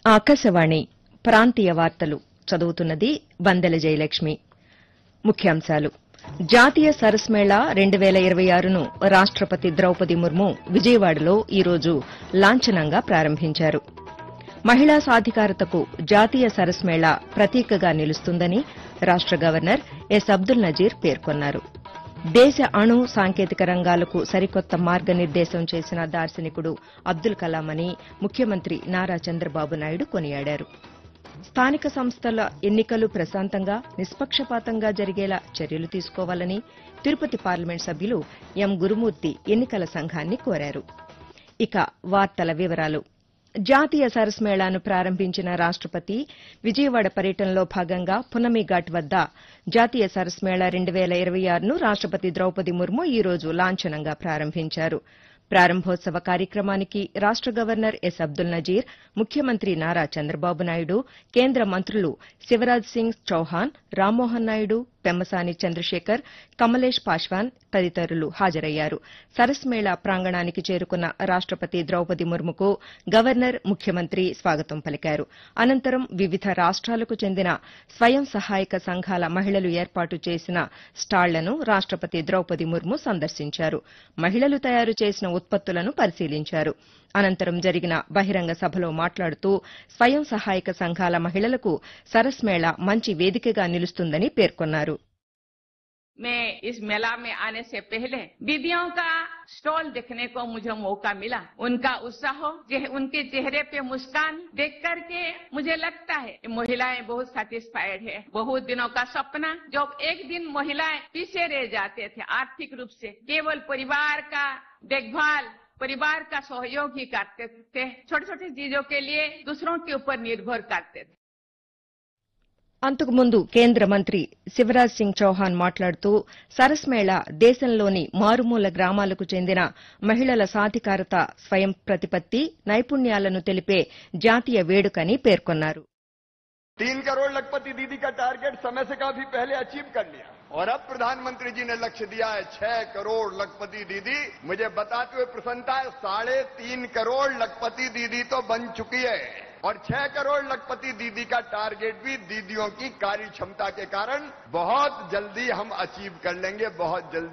ఆకాశవాణి ప్రాంతీయ వార్తలు చదువుతున్నది వందెల జయలక్ష్మి ముఖ్యాంశాలు జాతీయ సరస్ మేళా రెండు వేల ఇరవై ఆరును రాష్టపతి ద్రౌపది ముర్ము విజయవాడలో ఈరోజు లాంఛనంగా ప్రారంభించారు మహిళా సాధికారతకు జాతీయ సరస్ మేళా ప్రతీకగా నిలుస్తుందని రాష్ట గవర్నర్ ఎస్ అబ్దుల్ నజీర్ పేర్కొన్నారు దేశ అణు సాంకేతిక రంగాలకు సరికొత్త మార్గనిర్దేశం చేసిన దార్శనికుడు అబ్దుల్ కలాం అని ముఖ్యమంత్రి నారా చంద్రబాబు నాయుడు కొనియాడారు స్థానిక సంస్థల ఎన్నికలు ప్రశాంతంగా నిష్పక్షపాతంగా జరిగేలా చర్యలు తీసుకోవాలని తిరుపతి పార్లమెంట్ సభ్యులు ఎం గురుమూర్తి ఎన్నికల సంఘాన్ని కోరారు ఇక వార్తల వివరాలు జాతీయ సరస్ మేళాను ప్రారంభించిన రాష్టపతి విజయవాడ పర్యటనలో భాగంగా పునమిఘాట్ వద్ద జాతీయ సరస్ మేళా రెండు వేల ఇరవై ఆరును రాష్టపతి ద్రౌపది ముర్ము ఈ రోజు లాంఛనంగా ప్రారంభించారు ప్రారంభోత్సవ కార్యక్రమానికి రాష్ట గవర్నర్ ఎస్ అబ్దుల్ నజీర్ ముఖ్యమంత్రి నారా చంద్రబాబు నాయుడు కేంద్ర మంత్రులు శివరాజ్ సింగ్ చౌహాన్ రామ్మోహన్ నాయుడు పెమ్మసాని చంద్రశేఖర్ కమలేష్ పాశ్వాన్ తదితరులు హాజరయ్యారు సరస్ మేళా ప్రాంగణానికి చేరుకున్న రాష్టపతి ద్రౌపది ముర్ముకు గవర్నర్ ముఖ్యమంత్రి స్వాగతం పలికారు అనంతరం వివిధ రాష్ట్రాలకు చెందిన స్వయం సహాయక సంఘాల మహిళలు ఏర్పాటు చేసిన స్టాళ్లను రాష్టపతి ద్రౌపది ముర్ము సందర్శించారు మహిళలు తయారు చేసిన ఉత్పత్తులను పరిశీలించారు అనంతరం జరిగిన బహిరంగ సభలో మాట్లాడుతూ స్వయం సహాయక సంఘాల మహిళలకు సరస్ మేళా మంచి వేదికగా నిలుస్తుందని పేర్కొన్నారు मैं इस मेला में आने से पहले दीदियों का स्टॉल देखने को मुझे मौका मिला उनका उत्साह जे- उनके चेहरे पे मुस्कान देख करके मुझे लगता है कि महिलाएं बहुत सेटिस्फाइड है बहुत दिनों का सपना जब एक दिन महिलाएं पीछे रह जाते थे आर्थिक रूप से केवल परिवार का देखभाल परिवार का सहयोग ही करते थे छोटे छोटे चीजों के लिए दूसरों के ऊपर निर्भर करते थे అంతకుముందు కేంద్ర మంత్రి శివరాజ్ సింగ్ చౌహాన్ మాట్లాడుతూ సరస్ మేళా దేశంలోని మారుమూల గ్రామాలకు చెందిన మహిళల సాధికారత స్వయం ప్రతిపత్తి నైపుణ్యాలను తెలిపే జాతీయ వేడుకని పేర్కొన్నారు तीन करोड़ लखपति दीदी का टारगेट समय से काफी पहले अचीव कर लिया और अब प्रधानमंत्री जी ने लक्ष्य दिया है छह करोड़ लखपति दीदी मुझे बताते हुए प्रसन्नता है साढ़े तीन करोड़ लखपति दीदी तो बन चुकी है और छह करोड़ लखपति दीदी का टारगेट भी दीदियों की कार्य क्षमता के कारण बहुत जल्दी हम अचीव कर लेंगे बहुत जल्दी